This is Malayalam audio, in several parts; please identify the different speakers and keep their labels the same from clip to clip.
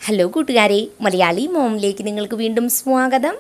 Speaker 1: ഹലോ കൂട്ടുകാരെ മലയാളി മോമിലേക്ക് നിങ്ങൾക്ക് വീണ്ടും സ്വാഗതം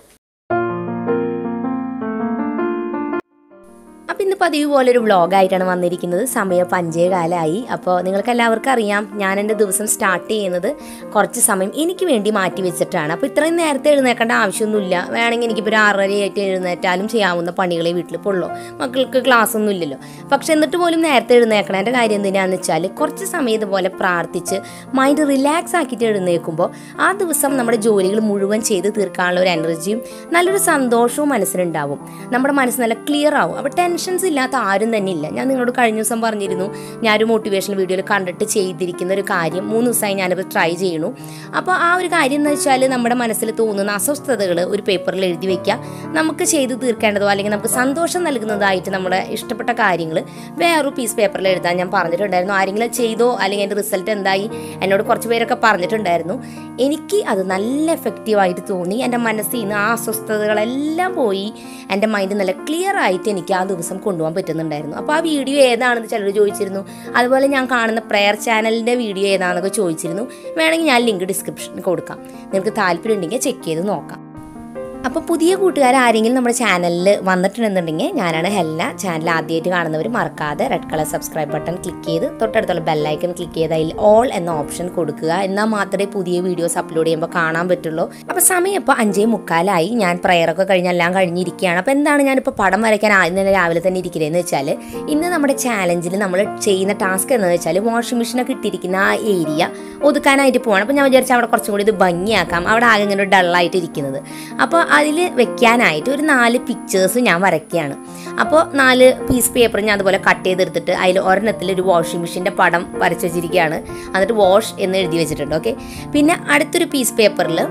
Speaker 1: അപ്പോൾ ഇന്ന് പതിവ് പോലെ ഒരു വ്ളോഗായിട്ടാണ് വന്നിരിക്കുന്നത് സമയം പഞ്ചേ കാലമായി അപ്പോൾ നിങ്ങൾക്ക് എല്ലാവർക്കും അറിയാം ഞാൻ എൻ്റെ ദിവസം സ്റ്റാർട്ട് ചെയ്യുന്നത് കുറച്ച് സമയം എനിക്ക് വേണ്ടി മാറ്റി വെച്ചിട്ടാണ് അപ്പോൾ ഇത്രയും നേരത്തെ എഴുന്നേക്കേണ്ട ആവശ്യമൊന്നുമില്ല വേണമെങ്കിൽ എനിക്കിപ്പോൾ ഒരു ആറര ആയിട്ട് എഴുന്നേറ്റാലും ചെയ്യാവുന്ന പണികളെ വീട്ടിൽ ഇപ്പോൾ ഉള്ളൂ മക്കൾക്ക് ക്ലാസ് ഒന്നും ഇല്ലല്ലോ പക്ഷെ എന്നിട്ട് പോലും നേരത്തെ എഴുന്നേക്കണേൻ്റെ കാര്യം എന്തിനാന്ന് വെച്ചാൽ കുറച്ച് സമയം ഇതുപോലെ പ്രാർത്ഥിച്ച് മൈൻഡ് റിലാക്സ് ആക്കിയിട്ട് എഴുന്നേൽക്കുമ്പോൾ ആ ദിവസം നമ്മുടെ ജോലികൾ മുഴുവൻ ചെയ്ത് തീർക്കാനുള്ള ഒരു എനർജിയും നല്ലൊരു സന്തോഷവും മനസ്സിലുണ്ടാവും നമ്മുടെ മനസ്സ് നല്ല ക്ലിയർ ആവും അപ്പോൾ ടെൻഷൻസ് ഇല്ലാത്ത ആരും തന്നെ ഇല്ല ഞാൻ നിങ്ങളോട് കഴിഞ്ഞ ദിവസം പറഞ്ഞിരുന്നു ഞാനൊരു മോട്ടിവേഷണൽ വീഡിയോയിൽ കണ്ടിട്ട് ചെയ്തിരിക്കുന്ന ഒരു കാര്യം മൂന്ന് ദിവസമായി ഞാനത് ട്രൈ ചെയ്യണു അപ്പോൾ ആ ഒരു കാര്യം എന്ന് വെച്ചാൽ നമ്മുടെ മനസ്സിൽ തോന്നുന്ന അസ്വസ്ഥതകൾ ഒരു പേപ്പറിൽ എഴുതി വെക്കുക നമുക്ക് ചെയ്ത് തീർക്കേണ്ടതോ അല്ലെങ്കിൽ നമുക്ക് സന്തോഷം നൽകുന്നതായിട്ട് നമ്മുടെ ഇഷ്ടപ്പെട്ട കാര്യങ്ങൾ വേറൊരു പീസ് പേപ്പറിൽ എഴുതാൻ ഞാൻ പറഞ്ഞിട്ടുണ്ടായിരുന്നു ആരെങ്കിലും അത് ചെയ്തോ അല്ലെങ്കിൽ അതിൻ്റെ റിസൾട്ട് എന്തായി എന്നോട് കുറച്ച് പേരൊക്കെ പറഞ്ഞിട്ടുണ്ടായിരുന്നു എനിക്ക് അത് നല്ല എഫക്റ്റീവായിട്ട് തോന്നി എൻ്റെ മനസ്സിൽ നിന്ന് ആ അസ്വസ്ഥതകളെല്ലാം പോയി എൻ്റെ മൈൻഡ് നല്ല ക്ലിയർ ആയിട്ട് എനിക്ക് ആ ദിവസം കൊണ്ടുപോകാൻ പറ്റുന്നുണ്ടായിരുന്നു അപ്പോൾ ആ വീഡിയോ ഏതാണെന്ന് ചിലർ ചോദിച്ചിരുന്നു അതുപോലെ ഞാൻ കാണുന്ന പ്രെയർ ചാനലിൻ്റെ വീഡിയോ ഏതാണെന്നൊക്കെ ചോദിച്ചിരുന്നു വേണമെങ്കിൽ ഞാൻ ലിങ്ക് ഡിസ്ക്രിപ്ഷനിൽ കൊടുക്കാം നിങ്ങൾക്ക് താല്പര്യം ഉണ്ടെങ്കിൽ ചെക്ക് ചെയ്ത് നോക്കാം അപ്പോൾ പുതിയ കൂട്ടുകാർ ആരെങ്കിലും നമ്മുടെ ചാനലിൽ വന്നിട്ടുണ്ടെന്നുണ്ടെങ്കിൽ ഞാനാണ് ഹെല്ല ചാനൽ ആദ്യമായിട്ട് കാണുന്നവർ മറക്കാതെ red colour subscribe button click ചെയ്ത് തൊട്ടടുത്തുള്ള ബെല്ലൈക്കൺ ക്ലിക്ക് ചെയ്ത് അതിൽ ഓൾ എന്ന ഓപ്ഷൻ കൊടുക്കുക എന്നാൽ മാത്രമേ പുതിയ വീഡിയോസ് അപ്ലോഡ് ചെയ്യുമ്പോൾ കാണാൻ പറ്റുള്ളൂ അപ്പോൾ സമയം ഇപ്പോൾ അഞ്ചേ മുക്കാലായി ഞാൻ പ്രയറൊക്കെ കഴിഞ്ഞ് എല്ലാം കഴിഞ്ഞിരിക്കുകയാണ് അപ്പോൾ എന്താണ് ഞാനിപ്പോൾ പടം വരയ്ക്കാൻ ആദ്യം തന്നെ രാവിലെ തന്നെ ഇരിക്കുന്നതെന്ന് വെച്ചാൽ ഇന്ന് നമ്മുടെ ചാലഞ്ചിൽ നമ്മൾ ചെയ്യുന്ന ടാസ്ക് എന്ന് വെച്ചാൽ വാഷിംഗ് മെഷീനൊക്കെ ഇട്ടിരിക്കുന്ന ആ ഏരിയ ഒതുക്കാനായിട്ട് പോവാണ് അപ്പോൾ ഞാൻ വിചാരിച്ചു അവിടെ കുറച്ചും കൂടി ഇത് ഭംഗിയാക്കാം അവിടെ ആകെ ഇങ്ങനെ ഡള്ളായിട്ട് ഇരിക്കുന്നത് അപ്പോൾ അതിൽ വെക്കാനായിട്ട് ഒരു നാല് പിക്ചേഴ്സ് ഞാൻ വരയ്ക്കുകയാണ് അപ്പോൾ നാല് പീസ് പേപ്പർ ഞാൻ അതുപോലെ കട്ട് ചെയ്തെടുത്തിട്ട് അതിൽ ഒരെണ്ണത്തിൽ ഒരു വാഷിംഗ് മെഷീൻ്റെ പടം വരച്ച് വെച്ചിരിക്കുകയാണ് എന്നിട്ട് വാഷ് എന്ന് എഴുതി വെച്ചിട്ടുണ്ട് ഓക്കെ പിന്നെ അടുത്തൊരു പീസ് പേപ്പറിൽ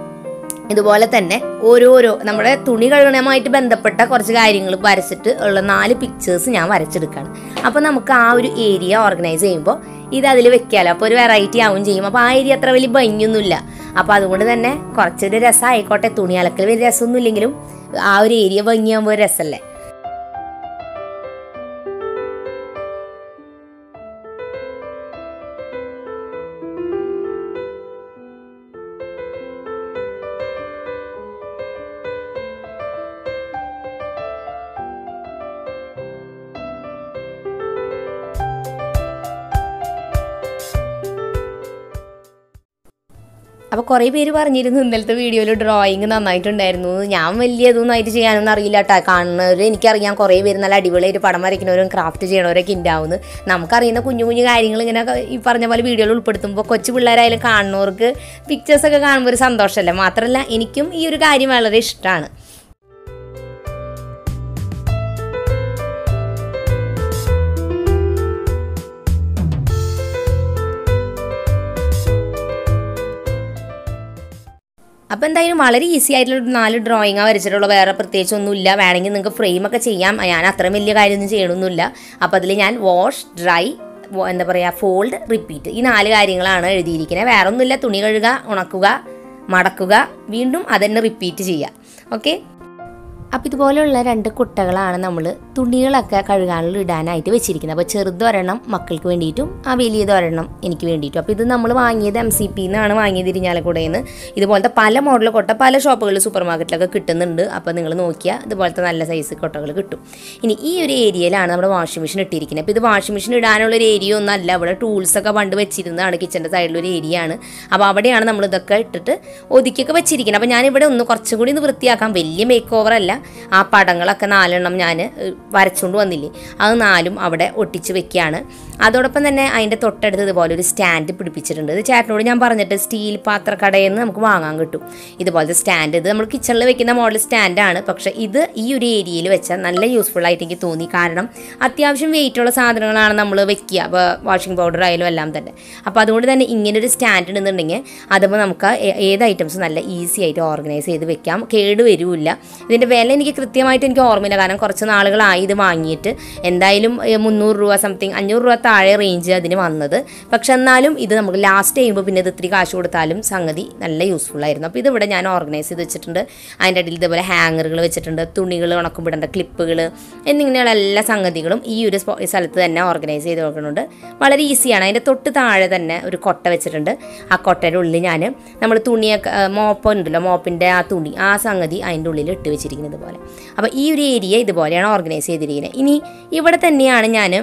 Speaker 1: ഇതുപോലെ തന്നെ ഓരോരോ നമ്മുടെ തുണി കഴുകണമായിട്ട് ബന്ധപ്പെട്ട കുറച്ച് കാര്യങ്ങൾ വരച്ചിട്ട് ഉള്ള നാല് പിക്ചേഴ്സ് ഞാൻ വരച്ചെടുക്കുകയാണ് അപ്പോൾ നമുക്ക് ആ ഒരു ഏരിയ ഓർഗനൈസ് ചെയ്യുമ്പോൾ ഇത് അതിൽ വെക്കാമല്ലോ അപ്പോൾ ഒരു വെറൈറ്റി ആവും ചെയ്യും അപ്പോൾ ആ ഏരിയ അത്ര വലിയ ഭംഗിയൊന്നുമില്ല അപ്പോൾ അതുകൊണ്ട് തന്നെ കുറച്ചൊരു രസമായിക്കോട്ടെ തുണി അലക്കൽ വലിയ രസമൊന്നും ഇല്ലെങ്കിലും ആ ഒരു ഏരിയ ഭംഗിയാകുമ്പോൾ ഒരു രസമല്ലേ അപ്പോൾ കുറേ പേര് പറഞ്ഞിരുന്നു ഇന്നലത്തെ വീഡിയോയിൽ ഡ്രോയിങ് നന്നായിട്ടുണ്ടായിരുന്നു ഞാൻ വലിയ ഇതൊന്നും ആയിട്ട് ചെയ്യാനൊന്നും അറിയില്ല കേട്ടോ കാണുന്നവർ എനിക്കറിയാം കുറേ പേര് നല്ല അടിപൊളിയായിട്ട് പടം വരയ്ക്കുന്നവരും ക്രാഫ്റ്റ് ചെയ്യണവരൊക്കെ ഉണ്ടാവുന്നു നമുക്കറിയുന്ന കുഞ്ഞു കുഞ്ഞു കാര്യങ്ങൾ ഇങ്ങനെ ഈ പറഞ്ഞ പോലെ വീഡിയോയിൽ ഉൾപ്പെടുത്തുമ്പോൾ കൊച്ചു പിള്ളേരായാലും കാണുന്നവർക്ക് പിക്ചേഴ്സൊക്കെ കാണുമ്പോൾ ഒരു സന്തോഷമല്ലേ മാത്രമല്ല എനിക്കും ഈ ഒരു കാര്യം വളരെ ഇഷ്ടമാണ് അപ്പോൾ എന്തായാലും വളരെ ഈസി ആയിട്ടുള്ള ഒരു നാല് ഡ്രോയിങ്ങാണ് വരച്ചിട്ടുള്ള വേറെ പ്രത്യേകിച്ച് ഒന്നുമില്ല വേണമെങ്കിൽ നിങ്ങൾക്ക് ഫ്രെയിമൊക്കെ ചെയ്യാം ഞാൻ അത്രയും വലിയ കാര്യമൊന്നും ചെയ്യണമൊന്നുമില്ല അപ്പോൾ അതിൽ ഞാൻ വാഷ് ഡ്രൈ എന്താ പറയുക ഫോൾഡ് റിപ്പീറ്റ് ഈ നാല് കാര്യങ്ങളാണ് എഴുതിയിരിക്കുന്നത് വേറെ ഒന്നുമില്ല തുണി കഴുകുക ഉണക്കുക മടക്കുക വീണ്ടും അതന്നെ റിപ്പീറ്റ് ചെയ്യുക ഓക്കെ അപ്പോൾ ഇതുപോലെയുള്ള രണ്ട് കുട്ടകളാണ് നമ്മൾ തുണികളൊക്കെ കഴുകാനുള്ള ഇടാനായിട്ട് വെച്ചിരിക്കുന്നത് അപ്പോൾ ചെറുതൊരെണ്ണം മക്കൾക്ക് വേണ്ടിയിട്ടും ആ വലിയതൊരെണ്ണം എനിക്ക് വേണ്ടിയിട്ടും അപ്പോൾ ഇത് നമ്മൾ വാങ്ങിയത് എം സി പി എന്നാണ് വാങ്ങിയത് ഇരിഞ്ഞാലക്കുടയിൽ നിന്ന് ഇതുപോലത്തെ പല മോഡൽ കൊട്ട പല ഷോപ്പുകളിൽ സൂപ്പർ മാർക്കറ്റിലൊക്കെ കിട്ടുന്നുണ്ട് അപ്പോൾ നിങ്ങൾ നോക്കിയാൽ ഇതുപോലത്തെ നല്ല സൈസ് കൊട്ടകൾ കിട്ടും ഇനി ഈ ഒരു ഏരിയയിലാണ് നമ്മുടെ വാഷിംഗ് മെഷീൻ ഇട്ടിരിക്കുന്നത് അപ്പോൾ ഇത് വാഷിംഗ് മെഷീൻ ഇടാനുള്ള ഒരു ഏരിയ ഒന്നും അല്ല ഇവിടെ ടൂൾസൊക്കെ പണ്ട് വെച്ചിരുന്നതാണ് കിച്ചൻ്റെ സൈഡിലൊരു ഏരിയ ആണ് അപ്പോൾ അവിടെയാണ് നമ്മൾ ഇതൊക്കെ ഇട്ടിട്ട് ഒതുക്കിയൊക്കെ വെച്ചിരിക്കുന്നത് അപ്പോൾ ഞാനിവിടെ ഒന്ന് കുറച്ചും കൂടി ഒന്ന് വൃത്തിയാക്കാം വലിയ മേക്ക് ഓവർ അല്ല ആ പടങ്ങളൊക്കെ നാലെണ്ണം ഞാൻ വരച്ചുകൊണ്ട് വന്നില്ലേ അത് നാലും അവിടെ ഒട്ടിച്ച് വെക്കുകയാണ് അതോടൊപ്പം തന്നെ അതിൻ്റെ തൊട്ടടുത്ത് ഇതുപോലെ ഒരു സ്റ്റാൻഡ് പിടിപ്പിച്ചിട്ടുണ്ട് ഇത് ചേട്ടനോട് ഞാൻ പറഞ്ഞിട്ട് സ്റ്റീൽ പാത്രക്കടയിൽ നിന്ന് നമുക്ക് വാങ്ങാൻ കിട്ടും ഇതുപോലത്തെ സ്റ്റാൻഡ് ഇത് നമ്മൾ കിച്ചണിൽ വെക്കുന്ന മോഡൽ സ്റ്റാൻഡാണ് പക്ഷേ ഇത് ഈ ഒരു ഏരിയയിൽ വെച്ചാൽ നല്ല യൂസ്ഫുൾ ആയിട്ട് എനിക്ക് തോന്നി കാരണം അത്യാവശ്യം വെയിറ്റുള്ള സാധനങ്ങളാണ് നമ്മൾ വെക്കുക അപ്പോൾ വാഷിംഗ് പൗഡർ ആയാലും എല്ലാം തന്നെ അപ്പോൾ അതുകൊണ്ട് തന്നെ ഇങ്ങനൊരു സ്റ്റാൻഡ് ഉണ്ടെന്നുണ്ടെങ്കിൽ അതുമ്പോൾ നമുക്ക് ഏത് ഐറ്റംസ് നല്ല ഈസി ആയിട്ട് ഓർഗനൈസ് ചെയ്ത് വെക്കാം കേട് വരില്ല ഇതിൻ്റെ വില വില എനിക്ക് കൃത്യമായിട്ട് എനിക്ക് ഓർമ്മയില്ല കാരണം കുറച്ച് നാളുകളായി ഇത് വാങ്ങിയിട്ട് എന്തായാലും ഏ, മുന്നൂറ് രൂപ സംതിങ് അഞ്ഞൂറ് രൂപ താഴെ റേഞ്ച് അതിന് വന്നത് പക്ഷെ എന്നാലും ഇത് നമുക്ക് ലാസ്റ്റ് ചെയ്യുമ്പോൾ പിന്നെ ഇത് ഇത്തിരി കാശ് കൊടുത്താലും സംഗതി നല്ല യൂസ്ഫുൾ ആയിരുന്നു അപ്പോൾ ഇതിവിടെ ഞാൻ ഓർഗനൈസ് ചെയ്ത് വെച്ചിട്ടുണ്ട് അതിൻ്റെ അടിയിൽ ഇതേപോലെ ഹാങ്ങറുകൾ വെച്ചിട്ടുണ്ട് തുണികൾ ഉണക്കുമ്പിടേണ്ട ക്ലിപ്പുകൾ എന്നിങ്ങനെയുള്ള എല്ലാ സംഗതികളും ഈ ഒരു സ്പോ- ഈ സ്ഥലത്ത് തന്നെ ഓർഗനൈസ് ചെയ്ത് വെക്കുന്നുണ്ട് വളരെ ഈസിയാണ് അതിൻ്റെ തൊട്ട് താഴെ തന്നെ ഒരു കൊട്ട വെച്ചിട്ടുണ്ട് ആ കൊട്ടയുടെ ഉള്ളിൽ ഞാൻ നമ്മൾ തുണിയൊക്കെ മോപ്പ് ഉണ്ടല്ലോ മോപ്പിൻ്റെ ആ തുണി ആ സംഗതി അതിൻ്റെ ഉള്ളിൽ ഇട്ട് വെച്ചിരിക്കുന്നത് പോലെ അപ്പോൾ ഈ ഒരു ഏരിയ ഇതുപോലെയാണ് ഓർഗനൈസ് ചെയ്തിരിക്കുന്നത് ഇനി ഇവിടെ തന്നെയാണ് ഞാൻ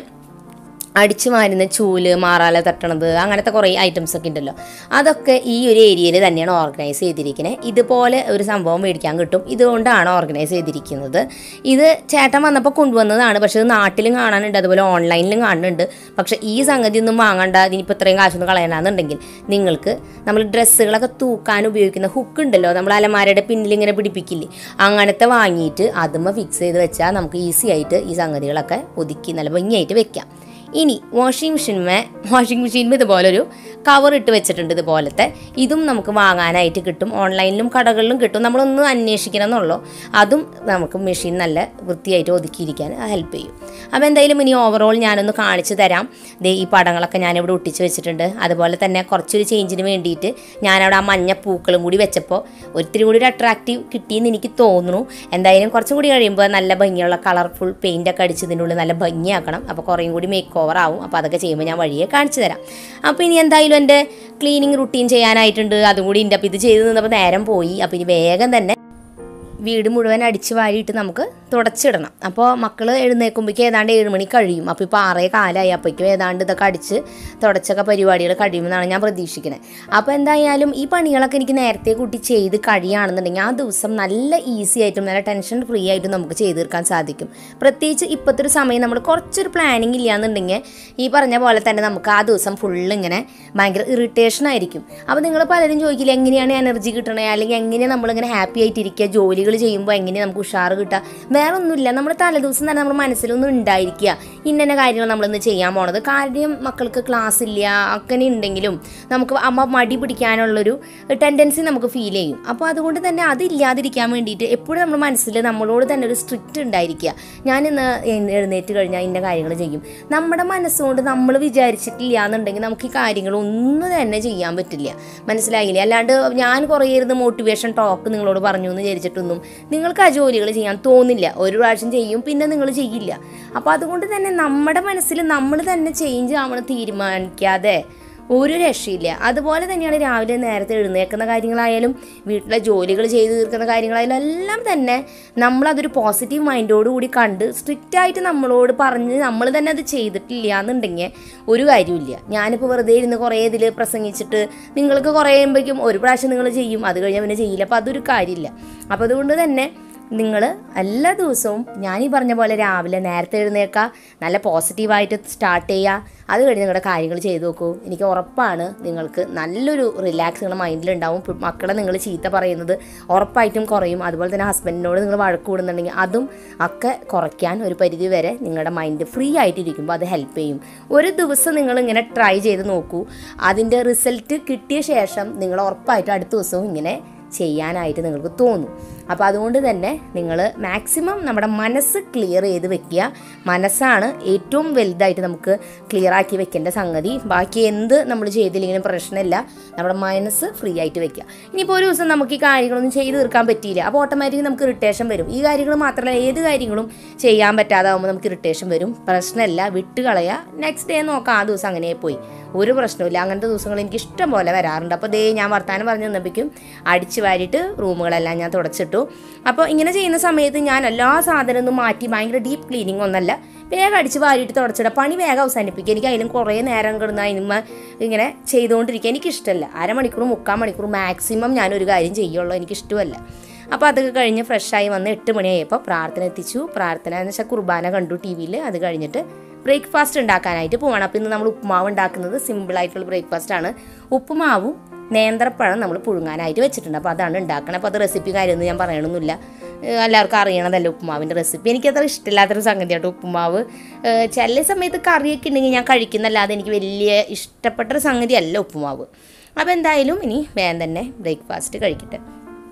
Speaker 1: അടിച്ചു മാരുന്ന ചൂല് മാറാല തട്ടണത് അങ്ങനത്തെ കുറേ ഐറ്റംസ് ഒക്കെ ഉണ്ടല്ലോ അതൊക്കെ ഈ ഒരു ഏരിയയിൽ തന്നെയാണ് ഓർഗനൈസ് ചെയ്തിരിക്കുന്നത് ഇതുപോലെ ഒരു സംഭവം മേടിക്കാൻ കിട്ടും ഇതുകൊണ്ടാണ് ഓർഗനൈസ് ചെയ്തിരിക്കുന്നത് ഇത് ചേട്ടൻ വന്നപ്പോൾ കൊണ്ടുവന്നതാണ് പക്ഷേ ഇത് നാട്ടിലും കാണാനുണ്ട് അതുപോലെ ഓൺലൈനിലും കാണുന്നുണ്ട് പക്ഷേ ഈ സംഗതി ഒന്നും വാങ്ങണ്ട ഇതിനിപ്പോൾ ഇത്രയും കാശൊന്നും കളയണമെന്നുണ്ടെങ്കിൽ നിങ്ങൾക്ക് നമ്മൾ ഡ്രസ്സുകളൊക്കെ തൂക്കാൻ ഉപയോഗിക്കുന്ന ഹുക്ക് ഉണ്ടല്ലോ നമ്മൾ അലമാരയുടെ പിന്നിൽ ഇങ്ങനെ പിടിപ്പിക്കില്ലേ അങ്ങനത്തെ വാങ്ങിയിട്ട് അതുമ്മ ഫിക്സ് ചെയ്ത് വെച്ചാൽ നമുക്ക് ഈസി ആയിട്ട് ഈ സംഗതികളൊക്കെ ഒതുക്കി നല്ല ഭംഗിയായിട്ട് വെക്കാം ഇനി വാഷിംഗ് മെഷീൻമേ വാഷിംഗ് മെഷീനിൽ ഇതുപോലൊരു കവർ ഇട്ട് വെച്ചിട്ടുണ്ട് ഇതുപോലത്തെ ഇതും നമുക്ക് വാങ്ങാനായിട്ട് കിട്ടും ഓൺലൈനിലും കടകളിലും കിട്ടും നമ്മളൊന്ന് അന്വേഷിക്കണം എന്നുള്ളൂ അതും നമുക്ക് മെഷീൻ നല്ല വൃത്തിയായിട്ട് ഒതുക്കിയിരിക്കാൻ ഹെൽപ്പ് ചെയ്യും അപ്പോൾ എന്തായാലും ഇനി ഓവറോൾ ഞാനൊന്ന് കാണിച്ചു തരാം ദേ ഈ പടങ്ങളൊക്കെ ഞാനിവിടെ ഒട്ടിച്ച് വെച്ചിട്ടുണ്ട് അതുപോലെ തന്നെ കുറച്ചൊരു ചേഞ്ചിന് വേണ്ടിയിട്ട് ഞാനവിടെ ആ മഞ്ഞ പൂക്കളും കൂടി വെച്ചപ്പോൾ ഒത്തിരി കൂടി ഒരു അട്രാക്റ്റീവ് കിട്ടിയെന്ന് എനിക്ക് തോന്നുന്നു എന്തായാലും കുറച്ചും കൂടി കഴിയുമ്പോൾ നല്ല ഭംഗിയുള്ള കളർഫുൾ പെയിൻ്റ് ഒക്കെ അടിച്ചതിനുള്ളിൽ നല്ല ഭംഗിയാക്കണം അപ്പോൾ കുറേയും കൂടി മേക്ക് ഓവർ ആവും അപ്പോൾ അതൊക്കെ ചെയ്യുമ്പോൾ ഞാൻ വഴിയെ കാണിച്ചു തരാം അപ്പോൾ ഇനി എന്തായാലും എൻ്റെ ക്ലീനിങ് റുട്ടീൻ ചെയ്യാനായിട്ടുണ്ട് അതും കൂടി ഉണ്ട് അപ്പോൾ ഇത് ചെയ്ത് നിന്നപ്പോൾ നേരം പോയി അപ്പോൾ ഇനി വേഗം തന്നെ വീട് മുഴുവൻ അടിച്ച് വാരിയിട്ട് നമുക്ക് തുടച്ചിടണം അപ്പോൾ മക്കൾ എഴുന്നേൽക്കുമ്പോഴേക്കും ഏതാണ്ട് ഏഴ് മണി കഴിയും അപ്പോൾ ഇപ്പോൾ ആറേ കാലമായി അപ്പോഴേക്കും ഏതാണ്ട് ഇതൊക്കെ അടിച്ച് തുടച്ചൊക്കെ പരിപാടികൾ കഴിയുമെന്നാണ് ഞാൻ പ്രതീക്ഷിക്കുന്നത് അപ്പോൾ എന്തായാലും ഈ പണികളൊക്കെ എനിക്ക് നേരത്തെ കൂട്ടി ചെയ്ത് കഴിയുകയാണെന്നുണ്ടെങ്കിൽ ആ ദിവസം നല്ല ഈസി ആയിട്ടും നല്ല ടെൻഷൻ ഫ്രീ ആയിട്ടും നമുക്ക് ചെയ്ത് തീർക്കാൻ സാധിക്കും പ്രത്യേകിച്ച് ഇപ്പോഴത്തെ ഒരു സമയം നമ്മൾ കുറച്ചൊരു പ്ലാനിങ് ഇല്ലാന്നുണ്ടെങ്കിൽ ഈ പറഞ്ഞ പോലെ തന്നെ നമുക്ക് ആ ദിവസം ഫുള്ള് ഇങ്ങനെ ഭയങ്കര ഇറിറ്റേഷൻ ആയിരിക്കും അപ്പോൾ നിങ്ങൾ പലരും ചോദിക്കില്ല എങ്ങനെയാണ് എനർജി കിട്ടണേ അല്ലെങ്കിൽ എങ്ങനെയാണ് നമ്മളിങ്ങനെ ഹാപ്പി ആയിട്ടിരിക്കുക ജോലികൾ ചെയ്യുമ്പോൾ എങ്ങനെയാണ് നമുക്ക് ഉഷാറ് കിട്ടുക വേറെ ഒന്നുമില്ല നമ്മുടെ തലേദിവസം തന്നെ നമ്മുടെ മനസ്സിലൊന്നും ഉണ്ടായിരിക്കുക ഇന്ന കാര്യങ്ങൾ നമ്മളിന്ന് ചെയ്യാൻ പോണത് കാര്യം മക്കൾക്ക് ക്ലാസ് ഇല്ല അങ്ങനെ ഉണ്ടെങ്കിലും നമുക്ക് അമ്മ മടി പിടിക്കാനുള്ളൊരു ടെൻഡൻസി നമുക്ക് ഫീൽ ചെയ്യും അപ്പോൾ അതുകൊണ്ട് തന്നെ അതില്ലാതിരിക്കാൻ വേണ്ടിയിട്ട് എപ്പോഴും നമ്മുടെ മനസ്സിൽ നമ്മളോട് തന്നെ ഒരു സ്ട്രിക്റ്റ് ഉണ്ടായിരിക്കുക ഞാൻ ഇന്ന് എഴുന്നേറ്റ് കഴിഞ്ഞാൽ ഇന്ന കാര്യങ്ങൾ ചെയ്യും നമ്മുടെ മനസ്സുകൊണ്ട് നമ്മൾ വിചാരിച്ചിട്ടില്ല എന്നുണ്ടെങ്കിൽ നമുക്ക് ഈ കാര്യങ്ങൾ ഒന്നും തന്നെ ചെയ്യാൻ പറ്റില്ല മനസ്സിലായില്ലേ അല്ലാണ്ട് ഞാൻ കുറേ ഇരുന്ന് മോട്ടിവേഷൻ ടോക്ക് നിങ്ങളോട് പറഞ്ഞു എന്ന് വിചാരിച്ചിട്ടൊന്നും നിങ്ങൾക്ക് ആ ജോലികൾ ചെയ്യാൻ തോന്നില്ല ഒരു പ്രാവശ്യം ചെയ്യും പിന്നെ നിങ്ങൾ ചെയ്യില്ല അപ്പോൾ അതുകൊണ്ട് തന്നെ നമ്മുടെ മനസ്സിൽ നമ്മൾ തന്നെ ചേഞ്ച് ആവണം തീരുമാനിക്കാതെ ഒരു രക്ഷയില്ല അതുപോലെ തന്നെയാണ് രാവിലെ നേരത്തെ എഴുന്നേൽക്കുന്ന കാര്യങ്ങളായാലും വീട്ടിലെ ജോലികൾ ചെയ്തു തീർക്കുന്ന കാര്യങ്ങളായാലും എല്ലാം തന്നെ നമ്മളതൊരു പോസിറ്റീവ് മൈൻഡോട് കൂടി കണ്ട് സ്ട്രിക്റ്റായിട്ട് നമ്മളോട് പറഞ്ഞ് നമ്മൾ തന്നെ അത് ചെയ്തിട്ടില്ല എന്നുണ്ടെങ്കിൽ ഒരു കാര്യമില്ല ഞാനിപ്പോൾ വെറുതെ ഇരുന്ന് കുറേ ഇതിൽ പ്രസംഗിച്ചിട്ട് നിങ്ങൾക്ക് കുറേ കഴിയുമ്പോഴേക്കും ഒരു പ്രാവശ്യം നിങ്ങൾ ചെയ്യും അത് കഴിഞ്ഞാൽ പിന്നെ ചെയ്യില്ല അപ്പോൾ അതൊരു കാര്യമില്ല അപ്പോൾ അതുകൊണ്ട് തന്നെ നിങ്ങൾ എല്ലാ ദിവസവും ഞാൻ ഈ പറഞ്ഞ പോലെ രാവിലെ നേരത്തെ എഴുന്നേൽക്കുക നല്ല പോസിറ്റീവായിട്ട് സ്റ്റാർട്ട് ചെയ്യുക അത് കഴിഞ്ഞ് നിങ്ങളുടെ കാര്യങ്ങൾ ചെയ്തു നോക്കൂ എനിക്ക് ഉറപ്പാണ് നിങ്ങൾക്ക് നല്ലൊരു റിലാക്സ് നിങ്ങളുടെ മൈൻഡിലുണ്ടാവും ഇപ്പം മക്കളെ നിങ്ങൾ ചീത്ത പറയുന്നത് ഉറപ്പായിട്ടും കുറയും അതുപോലെ തന്നെ ഹസ്ബൻഡിനോട് നിങ്ങൾ വഴക്ക് കൂടുന്നുണ്ടെങ്കിൽ അതും ഒക്കെ കുറയ്ക്കാൻ ഒരു പരിധി വരെ നിങ്ങളുടെ മൈൻഡ് ഫ്രീ ആയിട്ടിരിക്കുമ്പോൾ അത് ഹെൽപ്പ് ചെയ്യും ഒരു ദിവസം നിങ്ങൾ ഇങ്ങനെ ട്രൈ ചെയ്ത് നോക്കൂ അതിൻ്റെ റിസൾട്ട് കിട്ടിയ ശേഷം നിങ്ങൾ ഉറപ്പായിട്ടും അടുത്ത ദിവസവും ഇങ്ങനെ ചെയ്യാനായിട്ട് നിങ്ങൾക്ക് തോന്നും അപ്പോൾ അതുകൊണ്ട് തന്നെ നിങ്ങൾ മാക്സിമം നമ്മുടെ മനസ്സ് ക്ലിയർ ചെയ്ത് വെക്കുക മനസ്സാണ് ഏറ്റവും വലുതായിട്ട് നമുക്ക് ക്ലിയർ ആക്കി വെക്കേണ്ട സംഗതി ബാക്കി എന്ത് നമ്മൾ ചെയ്തില്ലെങ്കിലും പ്രശ്നമില്ല നമ്മുടെ മനസ്സ് ഫ്രീ ആയിട്ട് വെക്കുക ഇനിയിപ്പോൾ ഒരു ദിവസം നമുക്ക് ഈ കാര്യങ്ങളൊന്നും ചെയ്ത് തീർക്കാൻ പറ്റിയില്ല അപ്പോൾ ഓട്ടോമാറ്റിക്കലി നമുക്ക് ഇറിറ്റേഷൻ വരും ഈ കാര്യങ്ങൾ മാത്രമല്ല ഏത് കാര്യങ്ങളും ചെയ്യാൻ പറ്റാതാവുമ്പോൾ നമുക്ക് ഇറിറ്റേഷൻ വരും പ്രശ്നമില്ല വിട്ട് കളയുക നെക്സ്റ്റ് ഡേ നോക്കാം ആ ദിവസം അങ്ങനെ പോയി ഒരു പ്രശ്നമില്ല അങ്ങനത്തെ ദിവസങ്ങൾ എനിക്ക് ഇഷ്ടം പോലെ വരാറുണ്ട് അപ്പോൾ ദേ ഞാൻ വർത്താനം പറഞ്ഞു തന്നപ്പോഴേക്കും അടിച്ച് വാരിയിട്ട് റൂമുകളെല്ലാം ഞാൻ തുടച്ചിട്ടു അപ്പോൾ ഇങ്ങനെ ചെയ്യുന്ന സമയത്ത് ഞാൻ എല്ലാ സാധനവും മാറ്റി ഭയങ്കര ഡീപ്പ് ക്ലീനിങ് ഒന്നല്ല വേഗം അടിച്ച് വാരിയിട്ട് തുടച്ചിടുക പണി വേഗം അവസാനിപ്പിക്കുക എനിക്ക് അതിലും കുറേ നേരം കിടന്ന് അതിനുമ്മ ഇങ്ങനെ ചെയ്തുകൊണ്ടിരിക്കുക എനിക്കിഷ്ടമല്ല അരമണിക്കൂർ മുക്കാൽ മണിക്കൂർ മാക്സിമം ഞാനൊരു കാര്യം ചെയ്യുള്ളൂ എനിക്കിഷ്ടമല്ല അപ്പോൾ അതൊക്കെ കഴിഞ്ഞ് ഫ്രഷായി വന്ന് എട്ട് മണിയായപ്പോൾ പ്രാർത്ഥന എത്തിച്ചു പ്രാർത്ഥന എന്ന് വെച്ചാൽ കുർബാന കണ്ടു ടി വിയിൽ അത് കഴിഞ്ഞിട്ട് ബ്രേക്ക്ഫാസ്റ്റ് ഉണ്ടാക്കാനായിട്ട് പോവാണ് അപ്പോൾ ഇന്ന് നമ്മൾ ഉപ്പുമാവ് ഉണ്ടാക്കുന്നത് സിമ്പിളായിട്ടുള്ള ബ്രേക്ക്ഫാസ്റ്റ് ആണ് ഉപ്പുമാവും നേന്ത്രപ്പഴം നമ്മൾ പുഴുങ്ങാനായിട്ട് വെച്ചിട്ടുണ്ട് അപ്പോൾ അതാണ് ഉണ്ടാക്കണം അപ്പോൾ അത് റെസിപ്പി കാര്യമൊന്നും ഞാൻ പറയണമെന്നില്ല ഏഹ് എല്ലാവർക്കും അറിയണതല്ലേ ഉപ്പുമാവിൻ്റെ റെസിപ്പി എനിക്കത്ര ഇഷ്ടമില്ലാത്തൊരു സംഗതിയാട്ടോ ഉപ്പുമാവ് ഏഹ് ചില സമയത്ത് കറിയൊക്കെ ഉണ്ടെങ്കിൽ ഞാൻ കഴിക്കുന്നല്ലാതെ എനിക്ക് വലിയ ഇഷ്ടപ്പെട്ടൊരു സംഗതിയല്ല ഉപ്പുമാവ് അപ്പോൾ എന്തായാലും ഇനി വേഗം തന്നെ ബ്രേക്ക്ഫാസ്റ്റ് കഴിക്കട്ടെ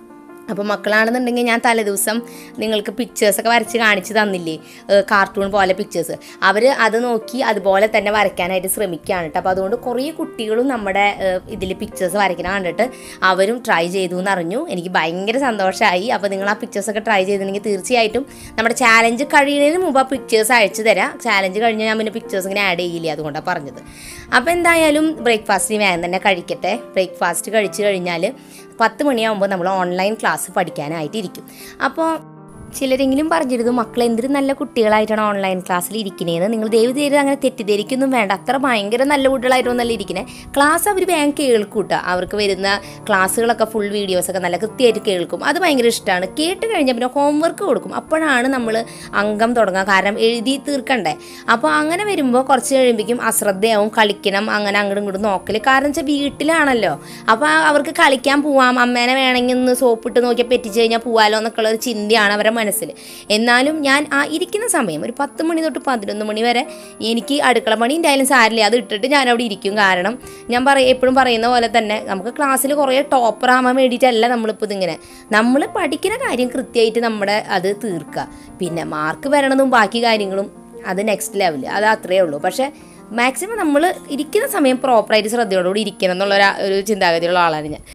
Speaker 1: അപ്പോൾ മക്കളാണെന്നുണ്ടെങ്കിൽ ഞാൻ തലേദിവസം നിങ്ങൾക്ക് പിക്ചേഴ്സൊക്കെ വരച്ച് കാണിച്ച് തന്നില്ലേ കാർട്ടൂൺ പോലെ പിക്ചേഴ്സ് അവർ അത് നോക്കി അതുപോലെ തന്നെ വരയ്ക്കാനായിട്ട് ശ്രമിക്കുകയാണ് കേട്ടോ അപ്പോൾ അതുകൊണ്ട് കുറേ കുട്ടികളും നമ്മുടെ ഇതിൽ പിക്ചേഴ്സ് വരയ്ക്കണം കണ്ടിട്ട് അവരും ട്രൈ ചെയ്തു എന്നറിഞ്ഞു എനിക്ക് ഭയങ്കര സന്തോഷമായി അപ്പോൾ നിങ്ങൾ ആ പിക്ചേഴ്സൊക്കെ ട്രൈ ചെയ്തിട്ടുണ്ടെങ്കിൽ തീർച്ചയായിട്ടും നമ്മുടെ ചാലഞ്ച് കഴിയുന്നതിന് മുമ്പ് ആ പിക്ചേഴ്സ് അയച്ചു തരാം ചാലഞ്ച് കഴിഞ്ഞ് ഞാൻ പിന്നെ പിക്ചേഴ്സ് ഇങ്ങനെ ആഡ് ചെയ്യില്ലേ അതുകൊണ്ടാണ് പറഞ്ഞത് അപ്പോൾ എന്തായാലും ബ്രേക്ക്ഫാസ്റ്റിന് വേഗം തന്നെ കഴിക്കട്ടെ ബ്രേക്ക്ഫാസ്റ്റ് കഴിച്ച് കഴിഞ്ഞാൽ പത്ത് മണിയാകുമ്പോൾ നമ്മൾ ഓൺലൈൻ ക്ലാസ് പഠിക്കാനായിട്ട് ഇരിക്കും അപ്പോൾ ചിലരെങ്കിലും പറഞ്ഞിരുന്നു മക്കൾ എന്തൊരു നല്ല കുട്ടികളായിട്ടാണ് ഓൺലൈൻ ക്ലാസ്സിൽ ഇരിക്കുന്നതെന്ന് നിങ്ങൾ ദയവ് ചെയ്ത് അങ്ങനെ തെറ്റിദ്ധരിക്കൊന്നും വേണ്ട അത്ര ഭയങ്കര നല്ല കുട്ടികളായിട്ടൊന്നല്ല ഇരിക്കുന്നത് ക്ലാസ് അവർ വേഗം കേൾക്കൂട്ടോ അവർക്ക് വരുന്ന ക്ലാസ്സുകളൊക്കെ ഫുൾ വീഡിയോസൊക്കെ നല്ല കൃത്യമായിട്ട് കേൾക്കും അത് ഭയങ്കര ഇഷ്ടമാണ് കേട്ട് കഴിഞ്ഞാൽ പിന്നെ ഹോംവർക്ക് കൊടുക്കും അപ്പോഴാണ് നമ്മൾ അംഗം തുടങ്ങുക കാരണം എഴുതി തീർക്കണ്ടേ അപ്പോൾ അങ്ങനെ വരുമ്പോൾ കുറച്ച് കഴിയുമ്പോഴേക്കും അശ്രദ്ധയാവും കളിക്കണം അങ്ങനെ അങ്ങോട്ടും ഇങ്ങോട്ടും നോക്കൽ കാരണം വെച്ചാൽ വീട്ടിലാണല്ലോ അപ്പോൾ അവർക്ക് കളിക്കാൻ പോവാം അമ്മേനെ വേണമെങ്കിൽ ഒന്ന് സോപ്പിട്ട് നോക്കിയാൽ പെറ്റിച്ച് കഴിഞ്ഞാൽ പോവാലോ എന്നൊക്കെയുള്ള ഒരു ചിന്തയാണ് അവരുടെ മനസ്സിൽ എന്നാലും ഞാൻ ആ ഇരിക്കുന്ന സമയം ഒരു പത്ത് മണി തൊട്ട് പതിനൊന്ന് മണി വരെ എനിക്ക് അടുക്കള പണി ഉണ്ടായാലും സാരില്ല അത് ഇട്ടിട്ട് ഞാൻ അവിടെ ഇരിക്കും കാരണം ഞാൻ പറയും എപ്പോഴും പറയുന്ന പോലെ തന്നെ നമുക്ക് ക്ലാസ്സിൽ കുറേ ടോപ്പർ ആവാൻ വേണ്ടിയിട്ടല്ല നമ്മളിപ്പോൾ ഇതിങ്ങനെ നമ്മൾ പഠിക്കുന്ന കാര്യം കൃത്യമായിട്ട് നമ്മുടെ അത് തീർക്കുക പിന്നെ മാർക്ക് വരണതും ബാക്കി കാര്യങ്ങളും അത് നെക്സ്റ്റ് ലെവൽ അത് അത്രയേ ഉള്ളൂ പക്ഷേ മാക്സിമം നമ്മൾ ഇരിക്കുന്ന സമയം പ്രോപ്പറായിട്ട് ശ്രദ്ധയോടുകൂടി ഇരിക്കണം എന്നുള്ള ഒരു- ഒരു ചിന്താഗതിയുള്ള ആളാണ് ഞാൻ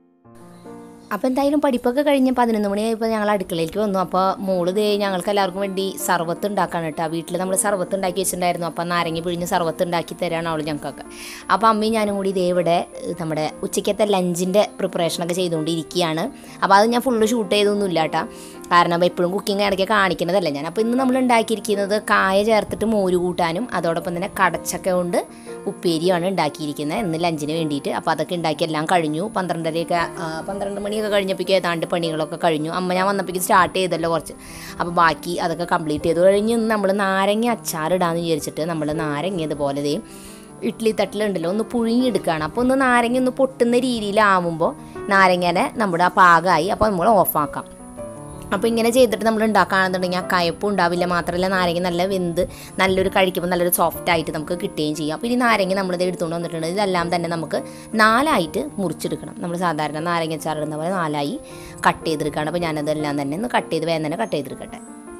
Speaker 1: അപ്പോൾ എന്തായാലും പഠിപ്പൊക്കെ കഴിഞ്ഞ് പതിനൊന്ന് മണിയായപ്പോൾ ഞങ്ങൾ അടുക്കളയിലേക്ക് വന്നു അപ്പോൾ മോള് ദേ ഞങ്ങൾക്ക് എല്ലാവർക്കും വേണ്ടി സർവത്ത് ഉണ്ടാക്കാൻ കേട്ടോ വീട്ടിൽ നമ്മൾ സർവത്ത് ഉണ്ടാക്കി വെച്ചിട്ടുണ്ടായിരുന്നു അപ്പോൾ നാരങ്ങ പിഴിഞ്ഞ് സർവത്ത് ഉണ്ടാക്കി തരാണ് അവൾ ഞങ്ങൾക്കൊക്കെ അപ്പോൾ അമ്മയും ഞാനും കൂടി ഇതേ ഇവിടെ ഏഹ്, നമ്മുടെ ഉച്ചയ്ക്കത്തെ ലഞ്ചിൻ്റെ പ്രിപ്പറേഷനൊക്കെ ചെയ്തുകൊണ്ടിരിക്കുകയാണ് അപ്പോൾ അത് ഞാൻ ഫുള്ള് ഷൂട്ട് ചെയ്തൊന്നുമില്ല കേട്ടോ കാരണം എപ്പോഴും കുക്കിംഗ് ഇടയ്ക്ക് കാണിക്കുന്നതല്ല ഞാൻ അപ്പോൾ ഇന്ന് നമ്മൾ ഉണ്ടാക്കിയിരിക്കുന്നത് കായ ചേർത്തിട്ട് മോര് കൂട്ടാനും അതോടൊപ്പം തന്നെ കടച്ചക്ക കൊണ്ട് ഉപ്പേരിയാണ് ഉണ്ടാക്കിയിരിക്കുന്നത് ഇന്ന് ലഞ്ചിന് വേണ്ടിയിട്ട് അപ്പോൾ അതൊക്കെ ഉണ്ടാക്കി എല്ലാം കഴിഞ്ഞു പന്ത്രണ്ടരയൊക്കെ ആ, പന്ത്രണ്ട് മണിയൊക്കെ കഴിഞ്ഞപ്പോഴേക്കും ഏതാണ്ട് പണികളൊക്കെ കഴിഞ്ഞു അമ്മ ഞാൻ വന്നപ്പോഴേക്കും സ്റ്റാർട്ട് ചെയ്തല്ലോ കുറച്ച് അപ്പോൾ ബാക്കി അതൊക്കെ കംപ്ലീറ്റ് ചെയ്തു കഴിഞ്ഞ് ഇന്ന് നമ്മൾ നാരങ്ങ അച്ചാറിടാന്ന് വിചാരിച്ചിട്ട് നമ്മൾ നാരങ്ങ ഇതുപോലെ ദേ ഇഡ്ഡലി തട്ടിലുണ്ടല്ലോ ഒന്ന് പുഴുങ്ങിയെടുക്കുകയാണ് അപ്പോൾ ഒന്ന് നാരങ്ങ ഒന്ന് പൊട്ടുന്ന രീതിയിലാവുമ്പോൾ നാരങ്ങനെ നമ്മുടെ ആ പാകമായി അപ്പോൾ നമ്മൾ ഓഫാക്കാം അപ്പോൾ ഇങ്ങനെ ചെയ്തിട്ട് നമ്മൾ ഉണ്ടാക്കുകയാണെന്നുണ്ടെങ്കിൽ ആ കയപ്പും ഉണ്ടാവില്ല മാത്രമല്ല നാരങ്ങ നല്ല വെന്ത് നല്ലൊരു കഴിക്കുമ്പോൾ നല്ലൊരു സോഫ്റ്റ് ആയിട്ട് നമുക്ക് കിട്ടുകയും ചെയ്യും അപ്പോൾ ഇനി നാരങ്ങ നമ്മളിത് എടുത്തുകൊണ്ട് വന്നിട്ടുണ്ട് ഇതെല്ലാം തന്നെ നമുക്ക് നാലായിട്ട് മുറിച്ചെടുക്കണം നമ്മൾ സാധാരണ നാരങ്ങ അച്ചാറിടുന്ന പോലെ നാലായി കട്ട് ചെയ്തെടുക്കുകയാണ് അപ്പോൾ ഞാനതെല്ലാം തന്നെ ഒന്ന് കട്ട് ചെയ്ത് വേഗം തന്നെ കട്ട് ചെയ്തെടുക്കട്ടെ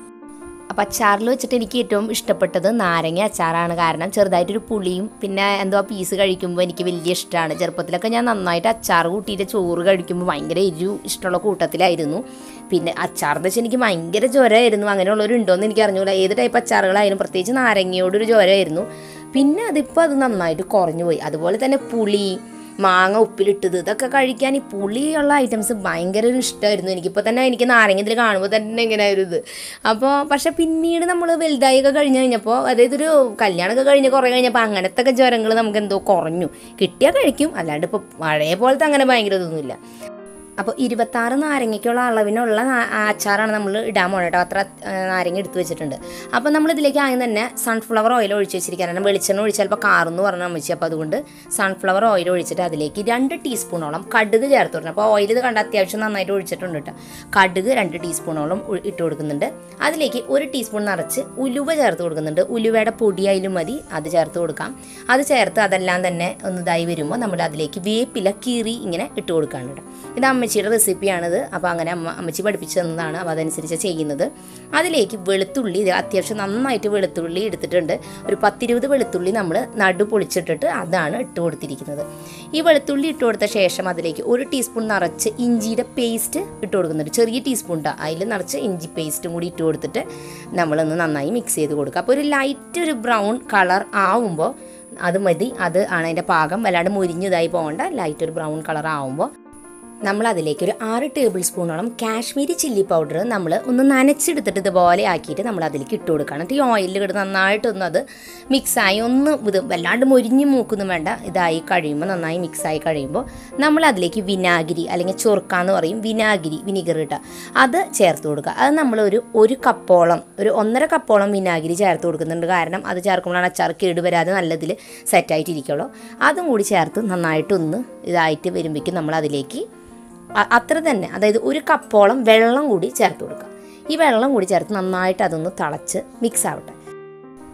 Speaker 1: അപ്പോൾ അച്ചാറിൽ വെച്ചിട്ട് എനിക്ക് ഏറ്റവും ഇഷ്ടപ്പെട്ടത് നാരങ്ങ അച്ചാറാണ് കാരണം ചെറുതായിട്ടൊരു പുളിയും പിന്നെ എന്തോ പീസ് കഴിക്കുമ്പോൾ എനിക്ക് വലിയ ഇഷ്ടമാണ് ചെറുപ്പത്തിലൊക്കെ ഞാൻ നന്നായിട്ട് അച്ചാർ കൂട്ടിയിട്ട് ചോറ് കഴിക്കുമ്പോൾ ഭയങ്കര എരിവ് ഇഷ്ടമുള്ള കൂട്ടത്തിലായിരുന്നു പിന്നെ അച്ചാർ എന്ന് വെച്ചാൽ എനിക്ക് ഭയങ്കര ജ്വരമായിരുന്നു അങ്ങനെയുള്ളവരുണ്ടോയെന്ന് എനിക്ക് അറിഞ്ഞൂല ഏത് ടൈപ്പ് അച്ചാറുകളായാലും പ്രത്യേകിച്ച് നാരങ്ങയോടൊരു ജ്വരമായിരുന്നു പിന്നെ അതിപ്പോൾ അത് നന്നായിട്ട് കുറഞ്ഞു പോയി അതുപോലെ തന്നെ പുളി മാങ്ങ ഉപ്പിലിട്ടത് ഇതൊക്കെ കഴിക്കാൻ ഈ പുളിയുള്ള ഐറ്റംസ് ഭയങ്കര ഒരു ഇഷ്ടമായിരുന്നു എനിക്കിപ്പോൾ തന്നെ എനിക്ക് നാരങ്ങ ഇതിൽ കാണുമ്പോൾ തന്നെ ഇങ്ങനെ ഒരു ഇത് അപ്പോൾ പക്ഷെ പിന്നീട് നമ്മൾ വലുതായൊക്കെ കഴിഞ്ഞ് കഴിഞ്ഞപ്പോൾ അതായത് ഒരു കല്യാണമൊക്കെ കഴിഞ്ഞ് കുറേ കഴിഞ്ഞപ്പോൾ അങ്ങനത്തെ ഒക്കെ ജ്വരങ്ങൾ നമുക്ക് എന്തോ കുറഞ്ഞു കിട്ടിയാൽ കഴിക്കും അല്ലാണ്ട് ഇപ്പോൾ പഴയ പോലത്തെ അങ്ങനെ ഭയങ്കര ഇതൊന്നുമില്ല അപ്പോൾ ഇരുപത്താറ് നാരങ്ങയ്ക്കുള്ള അളവിനുള്ള നാ- ആ അച്ചാറാണ് നമ്മൾ ഇടാൻ പോകണം കേട്ടോ അത്ര ആ, നാരങ്ങ എടുത്ത് വെച്ചിട്ടുണ്ട് അപ്പോൾ നമ്മൾ ഇതിലേക്ക് ആദ്യം തന്നെ സൺഫ്ലവർ ഓയിൽ ഒഴിച്ച് വെച്ചിരിക്കുകയാണ് കാരണം വെളിച്ചെണ്ണ ഒഴിച്ചാൽ ചിലപ്പോൾ കാർന്ന് പറഞ്ഞ അമ്മച്ചി അപ്പോൾ അതുകൊണ്ട് സൺഫ്ലവർ ഓയിൽ ഒഴിച്ചിട്ട് അതിലേക്ക് രണ്ട് ടീസ്പൂണോളം കടുക് ചേർത്ത് കൊടുക്കണം അപ്പോൾ ഓയിൽ ഇത് കണ്ട അത്യാവശ്യം നന്നായിട്ട് ഒഴിച്ചിട്ടുണ്ട് കേട്ടോ കടുക് രണ്ട് ടീസ്പൂണോളം ഒ- ഇട്ട് കൊടുക്കുന്നുണ്ട് അതിലേക്ക് ഒരു ടീസ്പൂൺ നിറച്ച് ഉലുവ ചേർത്ത് കൊടുക്കുന്നുണ്ട് ഉലുവയുടെ പൊടിയായാലും മതി അത് ചേർത്ത് കൊടുക്കാം അത് ചേർത്ത് അതെല്ലാം തന്നെ ഒന്ന് ഇതായി വരുമ്പോൾ നമ്മൾ അതിലേക്ക് വേപ്പില കീറി ഇങ്ങനെ ഇട്ട് കൊടുക്കുകയാണ് കേട്ടോ ഇത് അമ്മച്ചിയുടെ റെസിപ്പിയാണിത് അപ്പോൾ അങ്ങനെ അമ്മ അമ്മച്ചി പഠിപ്പിച്ചു തന്നതാണ് അപ്പോൾ അതനുസരിച്ച് ചെയ്യുന്നത് അതിലേക്ക് വെളുത്തുള്ളി ഇത് അത്യാവശ്യം നന്നായിട്ട് വെളുത്തുള്ളി എടുത്തിട്ടുണ്ട് ഒരു പത്തിരുപത് വെളുത്തുള്ളി നമ്മൾ നടു പൊളിച്ചിട്ടിട്ട് അതാണ് ഇട്ട് കൊടുത്തിരിക്കുന്നത് ഈ വെളുത്തുള്ളി ഇട്ട് കൊടുത്ത ശേഷം അതിലേക്ക് ഒരു ടീസ്പൂൺ നിറച്ച് ഇഞ്ചിയുടെ പേസ്റ്റ് ഇട്ട് കൊടുക്കുന്നുണ്ട് ചെറിയ ടീസ്പൂൺ ട്ടാ അതിൽ നിറച്ച് ഇഞ്ചി പേസ്റ്റും കൂടി ഇട്ട് കൊടുത്തിട്ട് നമ്മളൊന്ന് നന്നായി മിക്സ് ചെയ്ത് കൊടുക്കുക അപ്പോൾ ഒരു ലൈറ്റ് ഒരു ബ്രൗൺ കളർ ആവുമ്പോൾ അത് മതി അത് ആണ് അതിൻ്റെ പാകം വല്ലാണ്ട് മുരിഞ്ഞതായി പോകേണ്ട ലൈറ്റ് ഒരു ബ്രൗൺ കളർ ആവുമ്പോൾ നമ്മൾ അതിലേക്ക് ഒരു ആറ് ടേബിൾ സ്പൂണോളം കാശ്മീരി ചില്ലി പൗഡർ നമ്മൾ ഒന്ന് നനച്ചെടുത്തിട്ട് ഇതുപോലെ ആക്കിയിട്ട് നമ്മൾ അതിലേക്ക് ഇട്ട് കൊടുക്കണം എന്നിട്ട് ഈ ഓയിലിൽ കിടന്ന് നന്നായിട്ടൊന്ന് അത് മിക്സായി ഒന്ന് ഇത് വല്ലാണ്ട് മൊരിഞ്ഞ് മൂക്കൊന്നും വേണ്ട ഇതായി കഴിയുമ്പോൾ നന്നായി മിക്സായി കഴിയുമ്പോൾ നമ്മൾ അതിലേക്ക് വിനാഗിരി അല്ലെങ്കിൽ ചൊറുക്കാന്ന് പറയും വിനാഗിരി വിനിഗർ ഇട്ട അത് ചേർത്ത് കൊടുക്കുക അത് നമ്മളൊരു ഒരു കപ്പോളം ഒരു ഒന്നര കപ്പോളം വിനാഗിരി ചേർത്ത് കൊടുക്കുന്നുണ്ട് കാരണം അത് ചേർക്കുമ്പോഴാണ് അച്ചാർ കേടുവരാതെ നല്ലതിൽ സെറ്റായിട്ടിരിക്കുള്ളൂ അതും കൂടി ചേർത്ത് നന്നായിട്ടൊന്ന് ഇതായിട്ട് വരുമ്പോഴേക്കും നമ്മൾ അതിലേക്ക് അ- അത്ര തന്നെ അതായത് ഒരു കപ്പോളം വെള്ളം കൂടി ചേർത്ത് കൊടുക്കുക ഈ വെള്ളം കൂടി ചേർത്ത് നന്നായിട്ട് അതൊന്ന് തിളച്ച് മിക്സ് ആവട്ടെ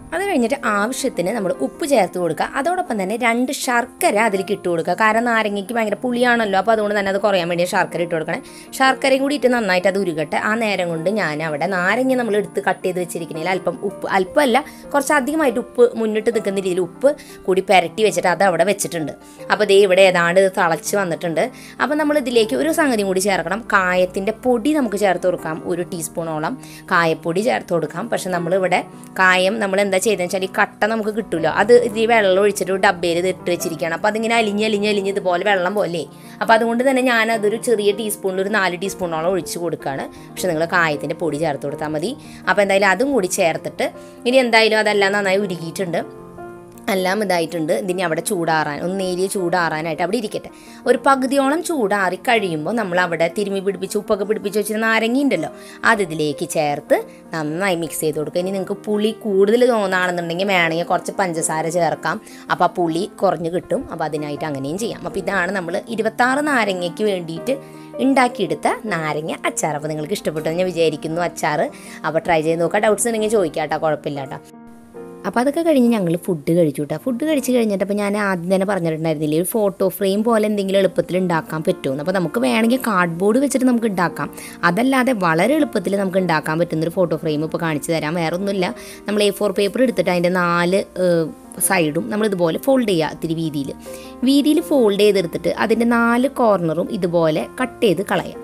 Speaker 1: അത് കഴിഞ്ഞിട്ട് ആവശ്യത്തിന് നമ്മൾ ഉപ്പ് ചേർത്ത് കൊടുക്കുക അതോടൊപ്പം തന്നെ രണ്ട് ശർക്കര അതിലേക്ക് ഇട്ട് കൊടുക്കുക കാരണം നാരങ്ങയ്ക്ക് ഭയങ്കര പുളിയാണല്ലോ അപ്പോൾ അതുകൊണ്ട് തന്നെ അത് കുറയാൻ വേണ്ടി ശർക്കര ഇട്ട് കൊടുക്കണേ ശർക്കരയും കൂടി ഇട്ട് നന്നായിട്ട് അത് ഉരുകട്ടെ ആ നേരം കൊണ്ട് ഞാൻ അവിടെ നാരങ്ങ നമ്മൾ എടുത്ത് കട്ട് ചെയ്ത് വെച്ചിരിക്കുന്നതിൽ അല്പം ഉപ്പ് അല്പമല്ല കുറച്ച് അധികമായിട്ട് ഉപ്പ് മുന്നിട്ട് നിൽക്കുന്ന രീതിയിൽ ഉപ്പ് കൂടി പുരട്ടി വെച്ചിട്ട് അത് അവിടെ വെച്ചിട്ടുണ്ട് അപ്പോൾ ദേ ഇവിടെ ഏതാണ്ട് ഇത് തിളച്ച് വന്നിട്ടുണ്ട് അപ്പോൾ നമ്മൾ ഇതിലേക്ക് ഒരു സംഗതി കൂടി ചേർക്കണം കായത്തിൻ്റെ പൊടി നമുക്ക് ചേർത്ത് കൊടുക്കാം ഒരു ടീസ്പൂണോളം കായപ്പൊടി ചേർത്ത് കൊടുക്കാം പക്ഷെ നമ്മളിവിടെ കായം നമ്മൾ എന്താ ചെയ്തതെന്ന് വെച്ചാൽ ഈ കട്ട നമുക്ക് കിട്ടുമല്ലോ അത് ഈ വെള്ളം ഒഴിച്ചിട്ട് ഒരു ഡബ്ബയിൽ ഇത് ഇട്ട് വെച്ചിരിക്കുകയാണ് അപ്പോൾ അതിങ്ങനെ അലിഞ്ഞ് അലിഞ്ഞ് അലിഞ്ഞ് ഇതുപോലെ വെള്ളം പോലെ അപ്പോൾ അതുകൊണ്ട് തന്നെ ഞാൻ അതൊരു ചെറിയ ടീസ്പൂണിൽ ഒരു നാല് ടീസ്പൂണോളം ഒഴിച്ച് കൊടുക്കുകയാണ് പക്ഷെ നിങ്ങൾ കായത്തിൻ്റെ പൊടി ചേർത്ത് കൊടുത്താൽ മതി അപ്പോൾ എന്തായാലും അതും കൂടി ചേർത്തിട്ട് ഇനി എന്തായാലും അതെല്ലാം നന്നായി ഉരുകിയിട്ടുണ്ട് എല്ലാം ഇതായിട്ടുണ്ട് ഇതിനി അവിടെ ചൂടാറാൻ ഒന്ന് നേരിയ ചൂടാറാനായിട്ട് അവിടെ ഇരിക്കട്ടെ ഒരു പകുതിയോളം ചൂടാറി കഴിയുമ്പോൾ നമ്മൾ അവിടെ തിരുമ്മി പിടിപ്പിച്ച് ഉപ്പൊക്കെ പിടിപ്പിച്ച് വെച്ചിരുന്ന നാരങ്ങ ഉണ്ടല്ലോ അത് ഇതിലേക്ക് ചേർത്ത് നന്നായി മിക്സ് ചെയ്ത് കൊടുക്കുക ഇനി നിങ്ങൾക്ക് പുളി കൂടുതൽ തോന്നുകയാണെന്നുണ്ടെങ്കിൽ വേണമെങ്കിൽ കുറച്ച് പഞ്ചസാര ചേർക്കാം അപ്പോൾ ആ പുളി കുറഞ്ഞ് കിട്ടും അപ്പോൾ അതിനായിട്ട് അങ്ങനെയും ചെയ്യാം അപ്പോൾ ഇതാണ് നമ്മൾ ഇരുപത്താറ് നാരങ്ങയ്ക്ക് വേണ്ടിയിട്ട് ഉണ്ടാക്കിയെടുത്ത നാരങ്ങ അച്ചാർ അപ്പോൾ നിങ്ങൾക്ക് ഇഷ്ടപ്പെട്ടു എന്ന് ഞാൻ വിചാരിക്കുന്നു അച്ചാർ അപ്പോൾ ട്രൈ ചെയ്ത് നോക്കാം ഡൗട്ട്സ് ഉണ്ടെങ്കിൽ ചോദിക്കാം കേട്ടോ കുഴപ്പമില്ല കേട്ടോ അപ്പോൾ അതൊക്കെ കഴിഞ്ഞ് ഞങ്ങൾ ഫുഡ് കഴിച്ചു കേട്ടോ ഫുഡ് കഴിച്ച് കഴിഞ്ഞിട്ട് അപ്പോൾ ഞാൻ ആദ്യം തന്നെ പറഞ്ഞിട്ടുണ്ടായിരുന്നില്ലേ ഒരു ഫോട്ടോ ഫ്രെയിം പോലെ എന്തെങ്കിലും എളുപ്പത്തിൽ ഉണ്ടാക്കാൻ പറ്റുമെന്ന് അപ്പോൾ നമുക്ക് വേണമെങ്കിൽ കാർഡ്ബോർഡ് വെച്ചിട്ട് നമുക്ക് ഉണ്ടാക്കാം അതല്ലാതെ വളരെ എളുപ്പത്തിൽ നമുക്ക് ഉണ്ടാക്കാൻ പറ്റുന്നൊരു ഫോട്ടോ ഫ്രെയിം ഇപ്പോൾ കാണിച്ചു തരാം വേറെ ഒന്നുമില്ല നമ്മൾ എ ഫോർ പേപ്പർ എടുത്തിട്ട് അതിൻ്റെ നാല് സൈഡും നമ്മൾ ഇതുപോലെ ഫോൾഡ് ചെയ്യുക ഇത്തിരി വീതിയിൽ വീതിയിൽ ഫോൾഡ് ചെയ്തെടുത്തിട്ട് അതിൻ്റെ നാല് കോർണറും ഇതുപോലെ കട്ട് ചെയ്ത് കളയാം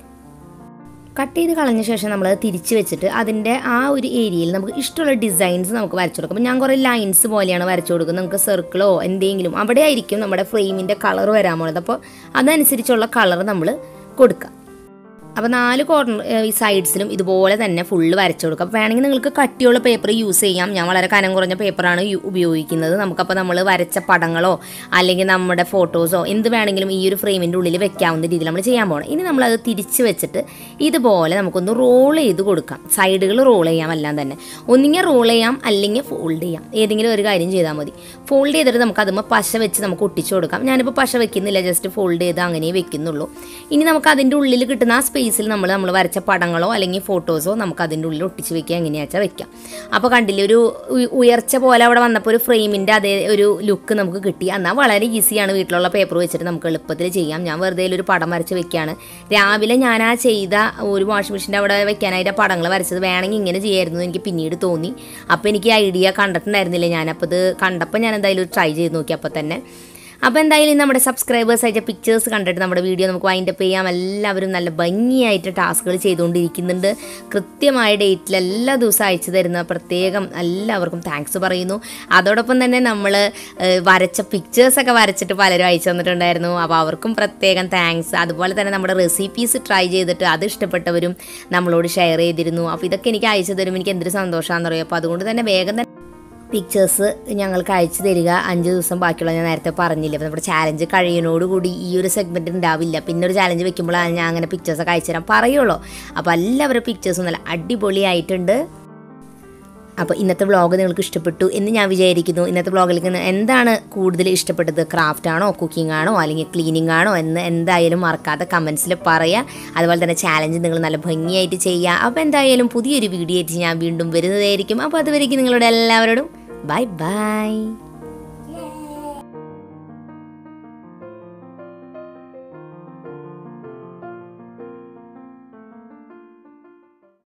Speaker 1: കട്ട് ചെയ്ത് കളഞ്ഞ ശേഷം നമ്മൾ തിരിച്ച് വെച്ചിട്ട് അതിൻ്റെ ആ ഒരു ഏരിയയിൽ നമുക്ക് ഇഷ്ടമുള്ള ഡിസൈൻസ് നമുക്ക് വരച്ചു കൊടുക്കും അപ്പോൾ ഞാൻ കുറേ ലൈൻസ് പോലെയാണ് വരച്ചു കൊടുക്കുന്നത് നമുക്ക് സർക്കിളോ എന്തെങ്കിലും അവിടെ ആയിരിക്കും നമ്മുടെ ഫ്രെയിമിൻ്റെ കളർ വരാൻ പോണത് അപ്പോൾ അതനുസരിച്ചുള്ള കളർ നമ്മൾ കൊടുക്കുക അപ്പോൾ നാല് കോർണർ ഈ സൈഡ്സിലും ഇതുപോലെ തന്നെ ഫുള്ള് വരച്ചു കൊടുക്കുക അപ്പോൾ വേണമെങ്കിൽ നിങ്ങൾക്ക് കട്ടിയുള്ള പേപ്പർ യൂസ് ചെയ്യാം ഞാൻ വളരെ കനം കുറഞ്ഞ പേപ്പറാണ് യു- ഉപയോഗിക്കുന്നത് നമുക്കപ്പോൾ നമ്മൾ വരച്ച പടങ്ങളോ അല്ലെങ്കിൽ നമ്മുടെ ഫോട്ടോസോ എന്ത് വേണമെങ്കിലും ഈ ഒരു ഫ്രെയിമിൻ്റെ ഉള്ളിൽ വെക്കാവുന്ന രീതിയിൽ നമ്മൾ ചെയ്യാൻ പോകണം ഇനി നമ്മളത് തിരിച്ച് വെച്ചിട്ട് ഇതുപോലെ നമുക്കൊന്ന് റോൾ ചെയ്ത് കൊടുക്കാം സൈഡുകൾ റോൾ ചെയ്യാം എല്ലാം തന്നെ ഒന്നിങ്ങനെ റോൾ ചെയ്യാം അല്ലെങ്കിൽ ഫോൾഡ് ചെയ്യാം ഏതെങ്കിലും ഒരു കാര്യം ചെയ്താൽ മതി ഫോൾഡ് ചെയ്തിട്ട് നമുക്ക് അതുമ്പോൾ പശ വെച്ച് നമുക്ക് ഒട്ടിച്ചു കൊടുക്കാം ഞാനിപ്പോൾ പശ വെക്കുന്നില്ല ജസ്റ്റ് ഫോൾഡ് ചെയ്ത് അങ്ങനെ വെക്കുന്നുള്ളൂ ഇനി നമുക്ക് അതിൻ്റെ ഉള്ളിൽ കിട്ടുന്ന ആ സ്പേസിൽ നമ്മൾ നമ്മൾ വരച്ച പടങ്ങളോ അല്ലെങ്കിൽ ഫോട്ടോസോ നമുക്ക് അതിൻ്റെ ഉള്ളിൽ ഒട്ടിച്ച് വെക്കുക എങ്ങനെയാച്ചാൽ വെക്കാം അപ്പോൾ കണ്ടില്ലേ ഒരു ഉ- ഉയർച്ച പോലെ അവിടെ വന്നപ്പോൾ ഒരു ഫ്രെയിമിൻ്റെ അതേ ഒരു ലുക്ക് നമുക്ക് കിട്ടി എന്നാൽ വളരെ ഈസിയാണ് വീട്ടിലുള്ള പേപ്പർ വെച്ചിട്ട് നമുക്ക് എളുപ്പത്തിൽ ചെയ്യാം ഞാൻ വെറുതെ ഒരു പടം വരച്ച് വെക്കുകയാണ് രാവിലെ ഞാൻ ആ ചെയ്ത ഒരു വാഷിംഗ് മെഷീൻ്റെ അവിടെ വെക്കാനായിട്ട് ആ പടങ്ങൾ വരച്ചത് വേണമെങ്കിൽ ഇങ്ങനെ ചെയ്യായിരുന്നു എന്ന് എനിക്ക് പിന്നീട് തോന്നി അപ്പോൾ എനിക്ക് ഐഡിയ കണ്ടിട്ടുണ്ടായിരുന്നില്ല ഞാനപ്പോൾ ഇത് കണ്ടപ്പോൾ ഞാൻ എന്തായാലും ട്രൈ ചെയ്ത് നോക്കി അപ്പോൾ തന്നെ അപ്പോൾ എന്തായാലും ഇന്ന് നമ്മുടെ സബ്സ്ക്രൈബേഴ്സ് അയച്ച പിക്ചേഴ്സ് കണ്ടിട്ട് നമ്മുടെ വീഡിയോ നമുക്ക് വൈൻഡപ്പ് ചെയ്യാം എല്ലാവരും നല്ല ഭംഗിയായിട്ട് ടാസ്കുകൾ ചെയ്തുകൊണ്ടിരിക്കുന്നുണ്ട് കൃത്യമായ ഡേറ്റിൽ എല്ലാ ദിവസവും അയച്ചു തരുന്ന പ്രത്യേകം എല്ലാവർക്കും താങ്ക്സ് പറയുന്നു അതോടൊപ്പം തന്നെ നമ്മൾ വരച്ച പിക്ചേഴ്സൊക്കെ വരച്ചിട്ട് പലരും അയച്ചു തന്നിട്ടുണ്ടായിരുന്നു അപ്പോൾ അവർക്കും പ്രത്യേകം താങ്ക്സ് അതുപോലെ തന്നെ നമ്മുടെ റെസിപ്പീസ് ട്രൈ ചെയ്തിട്ട് അത് ഇഷ്ടപ്പെട്ടവരും നമ്മളോട് ഷെയർ ചെയ്തിരുന്നു അപ്പോൾ ഇതൊക്കെ എനിക്ക് അയച്ചു തരുമ്പോൾ എനിക്ക് എന്തൊരു സന്തോഷമാണെന്ന് അറിയാം അപ്പോൾ അതുകൊണ്ട് തന്നെ വേഗം തന്നെ പിക്ചേഴ്സ് ഞങ്ങൾക്ക് അയച്ചു തരിക അഞ്ച് ദിവസം ബാക്കിയുള്ള ഞാൻ നേരത്തെ പറഞ്ഞില്ല അപ്പോൾ നമ്മുടെ ചാലഞ്ച് കഴിയുന്നതോടുകൂടി ഈ ഒരു സെഗ്മെൻറ്റ് ഉണ്ടാവില്ല പിന്നെ ഒരു ചാലഞ്ച് വെക്കുമ്പോഴാണ് ഞാൻ അങ്ങനെ പിക്ചേഴ്സൊക്കെ അയച്ചു തരാൻ പറയുള്ളൂ അപ്പോൾ എല്ലാവരുടെ പിക്ചേഴ്സും നല്ല അടിപൊളിയായിട്ടുണ്ട് അപ്പോൾ ഇന്നത്തെ വ്ളോഗ് നിങ്ങൾക്ക് ഇഷ്ടപ്പെട്ടു എന്ന് ഞാൻ വിചാരിക്കുന്നു ഇന്നത്തെ വ്ളോഗിൽ നിന്ന് എന്താണ് കൂടുതൽ ഇഷ്ടപ്പെട്ടത് ക്രാഫ്റ്റ് ആണോ കുക്കിംഗ് ആണോ അല്ലെങ്കിൽ ക്ലീനിങ് ആണോ എന്ന് എന്തായാലും മറക്കാതെ കമൻസിൽ പറയുക അതുപോലെ തന്നെ ചാലഞ്ച് നിങ്ങൾ നല്ല ഭംഗിയായിട്ട് ചെയ്യുക അപ്പോൾ എന്തായാലും പുതിയൊരു വീഡിയോ ആയിട്ട് ഞാൻ വീണ്ടും വരുന്നതായിരിക്കും അപ്പോൾ അതുവരേക്കും നിങ്ങളുടെ എല്ലാവരോടും ബൈ ബൈ